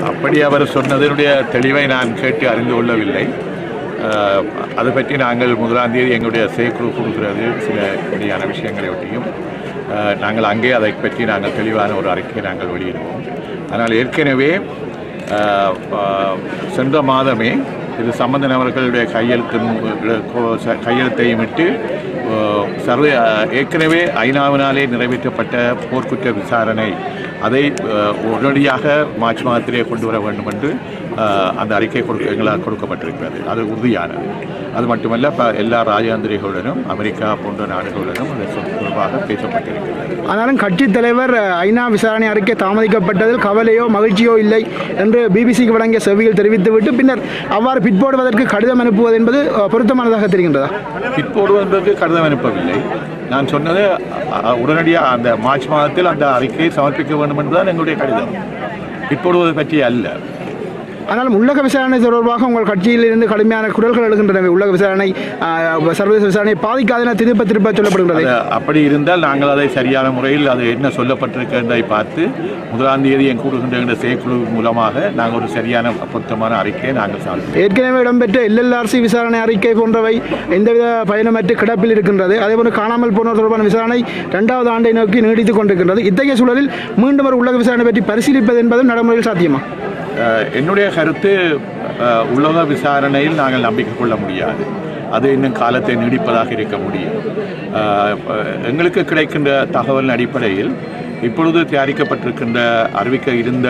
அப்படி அவர் சொன்னதனுடைய தெளிவை நான் கேட்டு அறிந்து கொள்ளவில்லை அஹ், அது பற்றி நாங்கள் முதலாம் தேதி எங்களுடைய செயற்குழு கொடுக்கிறது சில இப்படியான விஷயங்களை ஒட்டியும் அஹ், நாங்கள் அங்கே அதை பற்றி நாங்கள் தெளிவான ஒரு அறிக்கையை நாங்கள் வெளியிடுவோம் ஆனால் ஏற்கனவே அஹ், அஹ், சென்ற மாதமே இது சம்பந்தன் அவர்களுடைய கையெழுத்தின் கையெழுத்தையும் இட்டு அஹ், சர்வ அஹ், ஏற்கனவே ஐநாவினாலே நிறைவேற்றப்பட்ட போர்க்குற்ற விசாரணை அதை அஹ், உடனடியாக மார்ச் மாதத்திலே கொண்டு வர வேண்டும் என்று அஹ், அந்த அறிக்கை கொடுக்க எங்களால் கொடுக்கப்பட்டிருக்கிறது அது உறுதியானது அது மட்டுமல்ல இப்போ எல்லா ராஜாந்திரிகளுடனும் அமெரிக்கா போன்ற நாடுகளுடனும் அது தொடர்பாக பேசப்பட்டிருக்கிறது ஆனாலும் கட்சித் தலைவர் அஹ், ஐநா விசாரணை அறிக்கை தாமதிக்கப்பட்டதில் கவலையோ மகிழ்ச்சியோ இல்லை என்று பிபிசிக்கு வழங்கிய செவியில் தெரிவித்துவிட்டு பின்னர் அவ்வாறு பிற்போடுவதற்கு கடிதம் அனுப்புவது என்பது அஹ், பொருத்தமானதாக தெரிகின்றதா பிற்போடுவதற்கு கடிதம் அனுப்பவில்லை நான் சொன்னது அ- உடனடியாக அந்த மார்ச் மாதத்தில் அந்த அறிக்கையை சமர்ப்பிக்க வேண்டும் என்பதுதான் எங்களுடைய கடிதம் பிற்போடுவது பற்றி அல்ல ஆனாலும் உள்ளக விசாரணை தொடர்பாக உங்கள் கட்சியிலிருந்து கடுமையான குரல்கள் எழுகின்றன உள்ளக விசாரணை அஹ், சர்வதேச விசாரணை பாதிக்காது என திருப்ப திருப்ப சொல்லப்படுகின்றது அது அப்படி இருந்தால் நாங்கள் அதை சரியான முறையில் அது என்ன சொல்லப்பட்டிருக்கின்றதை பார்த்து முதலாம் தேதி என் கூடுகின்ற செயற்குழு மூலமாக நாங்கள் ஒரு சரியான பொருத்தமான அறிக்கையை நாங்கள் சாதிப்போம் ஏற்கனவே இடம்பெற்ற எல்எல்ஆர்சி விசாரணை அறிக்கை போன்றவை எந்தவித பயணமற்ற கிடப்பில் இருக்கின்றது அதேபோன்று காணாமல் போனோர் தொடர்பான விசாரணை இரண்டாவது ஆண்டை நோக்கி நீடித்துக் கொண்டிருக்கின்றது இத்தகைய சூழலில் மீண்டும் ஒரு உள்ளக விசாரணை பற்றி பரிசீலிப்பது என்பதும் நடைமுறையில் சாத்தியமா அஹ், என்னுடைய கருத்து அஹ், உலக விசாரணையில் நாங்கள் நம்பிக்கை கொள்ள முடியாது அது இன்னும் காலத்தை நீடிப்பதாக இருக்க முடியும் அஹ், எங்களுக்கு கிடைக்கின்ற தகவலின் அடிப்படையில் இப்பொழுது தயாரிக்கப்பட்டிருக்கின்ற அறிவிக்க இருந்த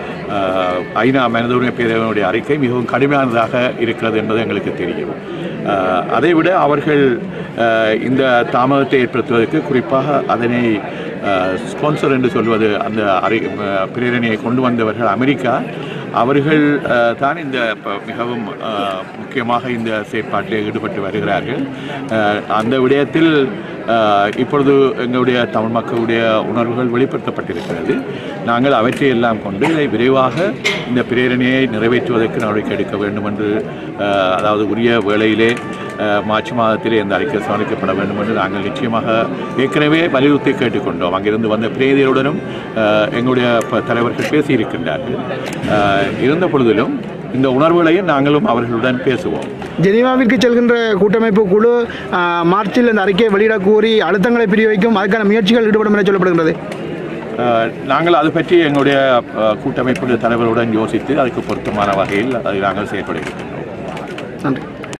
அஹ், ஐநா மனித உரிமை பேரவையினுடைய அறிக்கை மிகவும் கடுமையானதாக இருக்கிறது என்பது எங்களுக்கு தெரியும் அஹ், அதைவிட அவர்கள் அஹ், இந்த தாமதத்தை ஏற்படுத்துவதற்கு குறிப்பாக அதனை ஸ்பான்சர் என்று சொல்வது அந்த அறி அஹ், பிரேரணையை கொண்டு வந்தவர்கள் அமெரிக்கா அவர்கள் அஹ், தான் இந்த ப- மிகவும் அஹ், முக்கியமாக இந்த செயற்பாட்டில் ஈடுபட்டு வருகிறார்கள் அஹ், அந்த விடயத்தில் அஹ், இப்பொழுது எங்களுடைய தமிழ் மக்களுடைய உணர்வுகள் வெளிப்படுத்தப்பட்டிருக்கிறது நாங்கள் அவற்றை எல்லாம் கொண்டு இதை விரைவாக இந்த பிரேரணையை நிறைவேற்றுவதற்கு நடவடிக்கை எடுக்க வேண்டும் என்று அஹ், அதாவது உரிய வேளையிலே அஹ், மார்ச் மாதத்திலே இந்த அறிக்கை சமர்ப்பிக்கப்பட வேண்டும் என்று நாங்கள் நிச்சயமாக ஏற்கனவே வலியுறுத்தி கேட்டுக்கொண்டோம் அங்கிருந்து வந்த பிரேதியருடனும் அஹ், எங்களுடைய ப- தலைவர்கள் பேசியிருக்கின்றார்கள் அஹ், இருந்த பொழுதிலும் இந்த உணர்வுகளையும் நாங்களும் அவர்களுடன் பேசுவோம் ஜெனீவாவிற்கு செல்கின்ற கூட்டமைப்பு குழு அஹ், மார்ச்சில் இந்த அறிக்கையை வெளியிடக் கோரி அழுத்தங்களை பிரிவைக்கும் அதுக்கான முயற்சிகள் ஈடுபடும் என சொல்லப்படுகின்றது அஹ், நாங்கள் அது பற்றி எங்களுடைய அஹ், கூட்டமைப்புடைய தலைவருடன் யோசித்து அதுக்கு பொருத்தமான வகையில் அதை நாங்கள் செயல்படுகின்றோம் நன்றி